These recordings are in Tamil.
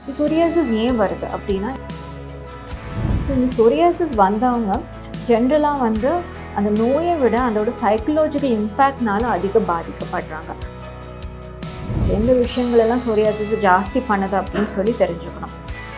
சொரியாசிஸ் ஏன் வருது அப்படின்னா இந்த சொரியாசிஸ் வந்தவங்க ஜென்ரலாக வந்து அந்த நோயை விட அதோட சைக்கலாஜிக்கல் இம்பேக்ட்னால அதிக பாதிக்கப்படுறாங்க எந்த விஷயங்கள் எல்லாம் சொரியாசிஸ் ஜாஸ்தி பண்ணுது அப்படின்னு சொல்லி தெரிஞ்சுக்கணும்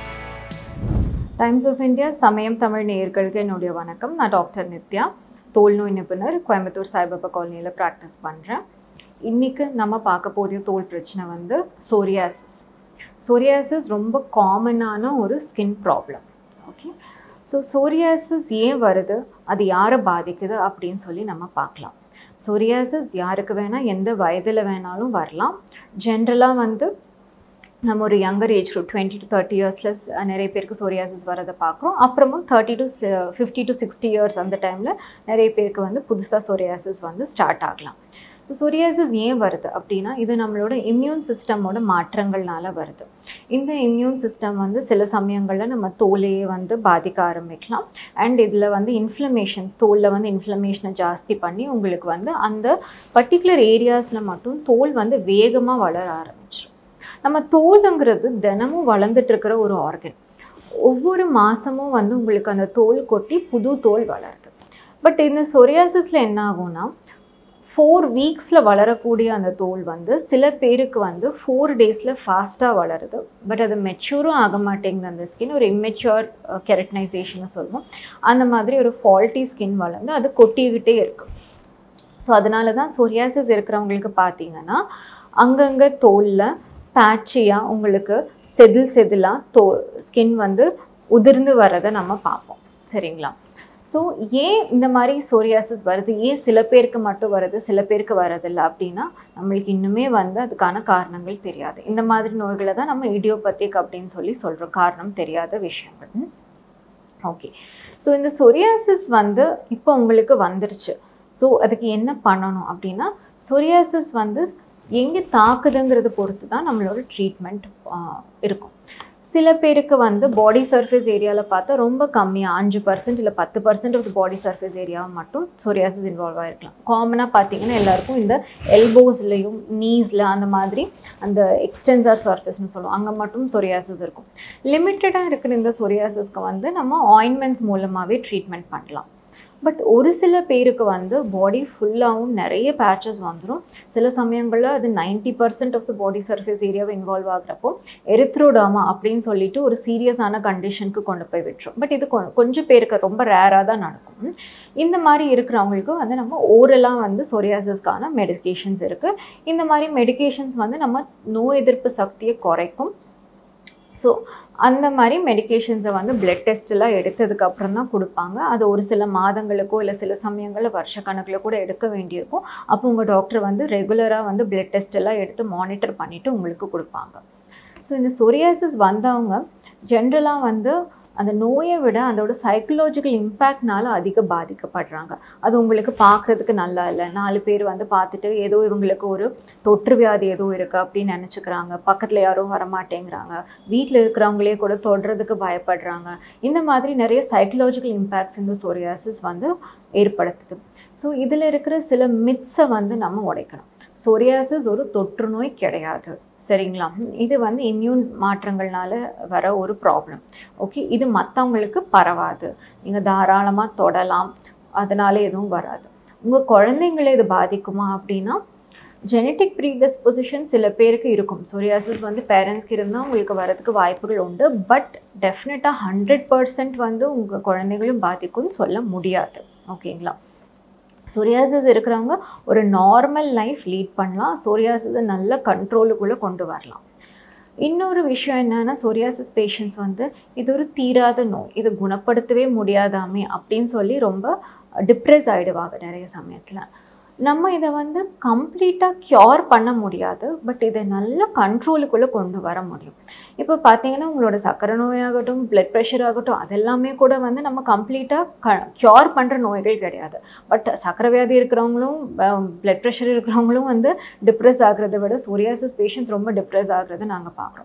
டைம்ஸ் ஆஃப் இந்தியா சமயம் தமிழ் நேயர்களுக்கு என்னுடைய வணக்கம் நான் டாக்டர் நித்யா தோல் நோய் நிபுணர் கோயம்புத்தூர் சாய்பாபா காலனியில் ப்ராக்டிஸ் பண்ணுறேன் இன்றைக்கி நம்ம பார்க்க போகிற தோல் பிரச்சனை வந்து சோரியாசிஸ் சோரியாசிஸ் ரொம்ப காமனான ஒரு skin problem okay so psoriasis ஏன் வருது அது யாரை பாதிக்குது அப்படின்னு சொல்லி நம்ம பார்க்கலாம் சோரியாசிஸ் யாருக்கு வேணால் எந்த வயதில் வேணாலும் வரலாம் ஜென்ரலாக வந்து நம்ம ஒரு younger age group twenty to thirty இயர்ஸில் நிறைய பேருக்கு சோரியாசிஸ் வரதை பார்க்குறோம் அப்புறமும் thirty to fifty to sixty years அந்த டைமில் நிறைய பேருக்கு வந்து புதுசாக சோரியாசிஸ் வந்து ஸ்டார்ட் ஆகலாம் ஸோ சொரியாசிஸ் ஏன் வருது அப்படின்னா இது நம்மளோட இம்யூன் சிஸ்டமோட மாற்றங்கள்னால வருது இந்த இம்யூன் சிஸ்டம் வந்து சில சமயங்களில் நம்ம தோலையே வந்து பாதிக்க ஆரம்பிக்கலாம் அண்ட் இதில் வந்து இன்ஃப்ளமேஷன் தோலில் வந்து இன்ஃப்ளமேஷனை ஜாஸ்தி பண்ணி உங்களுக்கு வந்து அந்த பர்டிகுலர் ஏரியாஸில் மட்டும் தோல் வந்து வேகமாக வளர ஆரம்பிச்சிடும் நம்ம தோலுங்கிறது தினமும் வளர்ந்துட்டு இருக்கிற ஒரு ஆர்கன் ஒவ்வொரு மாதமும் வந்து உங்களுக்கு அந்த தோல் கொட்டி புது தோல் வளருது பட் இந்த சொரியாசிஸில் என்ன ஆகும்னா ஃபோர் வீக்ஸில் வளரக்கூடிய அந்த தோல் வந்து சில பேருக்கு வந்து ஃபோர் டேஸில் ஃபாஸ்ட்டாக வளருது பட் அது மெச்சூரும் ஆக மாட்டேங்குது அந்த ஸ்கின் ஒரு இம்மெச்சூர் கெரட்னைசேஷன் சொல்லுவோம் அந்த மாதிரி ஒரு ஃபால்ட்டி ஸ்கின் வளர்ந்து அது கொட்டிக்கிட்டே இருக்கும் ஸோ அதனால தான் சொரியாசிஸ் இருக்கிறவங்களுக்கு பார்த்தீங்கன்னா அங்கங்கே தோலில் பேட்சியாக உங்களுக்கு செதில் செதிலாக தோ ஸ்கின் வந்து உதிர்ந்து வரதை நம்ம பார்ப்போம் சரிங்களா ஸோ ஏன் இந்த மாதிரி சோரியாசிஸ் வருது ஏன் சில பேருக்கு மட்டும் வருது சில பேருக்கு வரதில்லை அப்படின்னா நம்மளுக்கு இன்னுமே வந்து அதுக்கான காரணங்கள் தெரியாது இந்த மாதிரி நோய்களை தான் நம்ம இடியோபத்திக் அப்படின்னு சொல்லி சொல்கிறோம் காரணம் தெரியாத விஷயங்கள் ஓகே ஸோ இந்த சொரியாசிஸ் வந்து இப்போ உங்களுக்கு வந்துருச்சு ஸோ அதுக்கு என்ன பண்ணணும் அப்படின்னா சொரியாசிஸ் வந்து எங்கே தாக்குதுங்கிறத பொறுத்து தான் நம்மளோட ட்ரீட்மெண்ட் இருக்கும் சில பேருக்கு வந்து பாடி சர்ஃபேஸ் ஏரியாவில் பார்த்தா ரொம்ப கம்மியாக அஞ்சு பர்சன்ட் இல்லை பத்து பர்சன்ட் ஆஃப் பாடி சர்ஃபேஸ் ஏரியாவை மட்டும் சொரியாசிஸ் இன்வால்வ் ஆகிருக்கலாம் காமனாக பார்த்தீங்கன்னா எல்லாருக்கும் இந்த எல்போஸ்லேயும் நீஸில் அந்த மாதிரி அந்த எக்ஸ்டென்சார் சர்ஃபேஸ்னு சொல்லுவோம் அங்கே மட்டும் சொரியாசிஸ் இருக்கும் லிமிட்டடாக இருக்கிற இந்த சொரியாசிஸ்க்கு வந்து நம்ம ஆயின்மெண்ட்ஸ் மூலமாகவே ட்ரீட்மெண்ட் பண்ணலாம் பட் ஒரு சில பேருக்கு வந்து பாடி ஃபுல்லாகவும் நிறைய பேச்சஸ் வந்துடும் சில சமயங்களில் அது ninety percent of the body surface ஏரியாவை இன்வால்வ் ஆகிறப்போ எரித்ரோடாமா அப்படின்னு சொல்லிட்டு ஒரு சீரியஸான கண்டிஷனுக்கு கொண்டு போய் விட்டுரும் பட் இது கொஞ்சம் பேருக்கு ரொம்ப ரேராக தான் நடக்கும் இந்த மாதிரி இருக்கிறவங்களுக்கு வந்து நம்ம ஓரலாக வந்து சொரியாசிஸ்க்கான மெடிக்கேஷன்ஸ் இருக்குது இந்த மாதிரி மெடிக்கேஷன்ஸ் வந்து நம்ம நோய் எதிர்ப்பு சக்தியை குறைக்கும் ஸோ அந்த மாதிரி மெடிக்கேஷன்ஸை வந்து பிளட் டெஸ்ட்டெல்லாம் எடுத்ததுக்கு அப்புறம் தான் கொடுப்பாங்க அது ஒரு சில மாதங்களுக்கோ இல்லை சில சமயங்களில் வருஷக்கணக்கில் கூட எடுக்க வேண்டியிருக்கும் அப்போ உங்கள் டாக்டர் வந்து ரெகுலராக வந்து பிளட் டெஸ்ட் எல்லாம் எடுத்து மானிட்டர் பண்ணிவிட்டு உங்களுக்கு கொடுப்பாங்க ஸோ இந்த சொரியாசிஸ் வந்தவங்க ஜென்ரலாக வந்து அந்த நோயை விட அதோட சைக்கலாஜிக்கல் இம்பேக்ட்னால அதிக பாதிக்கப்படுறாங்க அது உங்களுக்கு பார்க்குறதுக்கு நல்லா இல்லை நாலு பேர் வந்து பார்த்துட்டு ஏதோ இவங்களுக்கு ஒரு தொற்று வியாதி ஏதோ இருக்குது அப்படின்னு நினச்சிக்கிறாங்க பக்கத்தில் யாரும் வரமாட்டேங்கிறாங்க வீட்டில் இருக்கிறவங்களே கூட தொடுறதுக்கு பயப்படுறாங்க இந்த மாதிரி நிறைய சைக்கலாஜிக்கல் இம்பேக்ட்ஸ் இந்த சோரியாசிஸ் வந்து ஏற்படுத்துது ஸோ இதில் இருக்கிற சில மித்ஸை வந்து நம்ம உடைக்கணும் சொரியாசிஸ் ஒரு தொற்று நோய் கிடையாது சரிங்களா இது வந்து இம்யூன் மாற்றங்கள்னால வர ஒரு ப்ராப்ளம் ஓகே இது மற்றவங்களுக்கு பரவாது நீங்கள் தாராளமாக தொடலாம் அதனால எதுவும் வராது உங்கள் குழந்தைங்களே இது பாதிக்குமா அப்படின்னா ஜெனட்டிக் ப்ரீடிஸ்பொசிஷன் சில பேருக்கு இருக்கும் சொரியாசிஸ் வந்து பேரண்ட்ஸ்க்கு இருந்தால் உங்களுக்கு வரதுக்கு வாய்ப்புகள் உண்டு பட் டெஃபினட்டாக ஹண்ட்ரட் பர்சன்ட் வந்து உங்கள் குழந்தைங்களும் பாதிக்கும்னு சொல்ல முடியாது ஓகேங்களா சொரியாசிஸ் இருக்கிறவங்க ஒரு நார்மல் லைஃப் லீட் பண்ணலாம் சொரியாசிஸை நல்ல கண்ட்ரோலுக்குள்ளே கொண்டு வரலாம் இன்னொரு விஷயம் என்னன்னா சொரியாசிஸ் பேஷண்ட்ஸ் வந்து இது ஒரு தீராத நோய் இது குணப்படுத்தவே முடியாதாமே அப்படின்னு சொல்லி ரொம்ப டிப்ரெஸ் ஆகிடுவாங்க நிறைய சமயத்தில் நம்ம இதை வந்து கம்ப்ளீட்டாக க்யூர் பண்ண முடியாது பட் இதை நல்ல கண்ட்ரோலுக்குள்ளே கொண்டு வர முடியும் இப்போ பார்த்தீங்கன்னா உங்களோட சக்கரை நோயாகட்டும் பிளட் ப்ரெஷர் ஆகட்டும் அதெல்லாமே கூட வந்து நம்ம கம்ப்ளீட்டாக க க்யூர் பண்ணுற நோய்கள் கிடையாது பட் சக்கரை வியாதி இருக்கிறவங்களும் பிளட் ப்ரெஷர் இருக்கிறவங்களும் வந்து டிப்ரெஸ் ஆகிறத விட சோரியாசிஸ் பேஷண்ட்ஸ் ரொம்ப டிப்ரெஸ் ஆகிறத நாங்கள் பார்க்குறோம்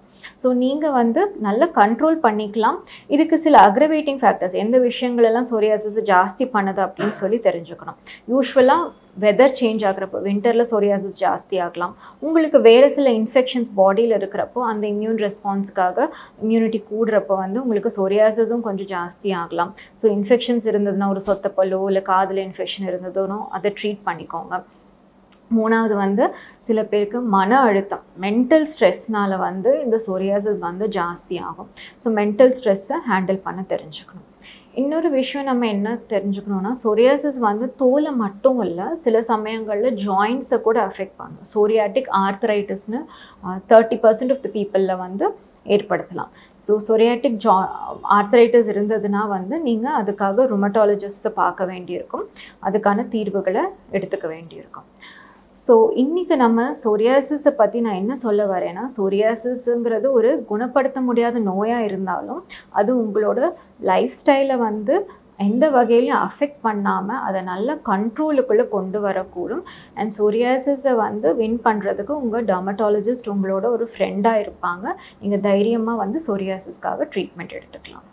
ஸோ நீங்கள் வந்து நல்லா கண்ட்ரோல் பண்ணிக்கலாம் இதுக்கு சில அக்ரவேட்டிங் ஃபேக்டர்ஸ் எந்த விஷயங்களெல்லாம் சொரியாசிஸ் ஜாஸ்தி பண்ணுது அப்படின்னு சொல்லி தெரிஞ்சுக்கணும் யூஸ்வலாக வெதர் சேஞ்ச் ஆகிறப்போ வின்டரில் சொரியாசிஸ் ஜாஸ்தி ஆகலாம் உங்களுக்கு வேறு சில இன்ஃபெக்ஷன்ஸ் பாடியில் இருக்கிறப்போ அந்த இம்யூன் ரெஸ்பான்ஸுக்காக இம்யூனிட்டி கூடுறப்போ வந்து உங்களுக்கு சொரியாசிஸும் கொஞ்சம் ஜாஸ்தி ஆகலாம் ஸோ இன்ஃபெக்ஷன்ஸ் இருந்ததுன்னா ஒரு சொத்தப்பல்லோ இல்லை காதில் இன்ஃபெக்ஷன் இருந்ததுனோ அதை ட்ரீட் பண்ணிக்கோங்க மூணாவது வந்து சில பேருக்கு மன அழுத்தம் மென்டல் ஸ்ட்ரெஸ்னால் வந்து இந்த சொரியாசிஸ் வந்து ஜாஸ்தி ஆகும் ஸோ மென்டல் ஸ்ட்ரெஸ்ஸை ஹேண்டில் பண்ண தெரிஞ்சுக்கணும் இன்னொரு விஷயம் நம்ம என்ன தெரிஞ்சுக்கணும்னா சொரியாசிஸ் வந்து தோலை மட்டும் இல்லை சில சமயங்களில் ஜாயின்ஸை கூட அஃபெக்ட் பண்ணும் சோரியாட்டிக் ஆர்த்தரைட்டிஸ்னு தேர்ட்டி பர்சன்ட் ஆஃப் த பீப்புளில் வந்து ஏற்படுத்தலாம் ஸோ சொரியாட்டிக் ஜா ஆர்த்தரைட்டிஸ் இருந்ததுன்னா வந்து நீங்கள் அதுக்காக ருமட்டாலஜிஸ்ட்டை பார்க்க வேண்டியிருக்கும் அதுக்கான தீர்வுகளை எடுத்துக்க வேண்டியிருக்கும் ஸோ இன்றைக்கி நம்ம சொரியாசிஸை பற்றி நான் என்ன சொல்ல வரேன்னா சொரியாசிஸுங்கிறது ஒரு குணப்படுத்த முடியாத நோயாக இருந்தாலும் அது உங்களோட லைஃப் ஸ்டைலை வந்து எந்த வகையிலையும் அஃபெக்ட் பண்ணாமல் அதை நல்ல கண்ட்ரோலுக்குள்ளே கொண்டு வரக்கூடும் அண்ட் சொரியாசிஸை வந்து வின் பண்ணுறதுக்கு உங்கள் டர்மட்டாலஜிஸ்ட் உங்களோட ஒரு ஃப்ரெண்டாக இருப்பாங்க நீங்கள் தைரியமாக வந்து சொரியாசிஸ்க்காக ட்ரீட்மெண்ட் எடுத்துக்கலாம்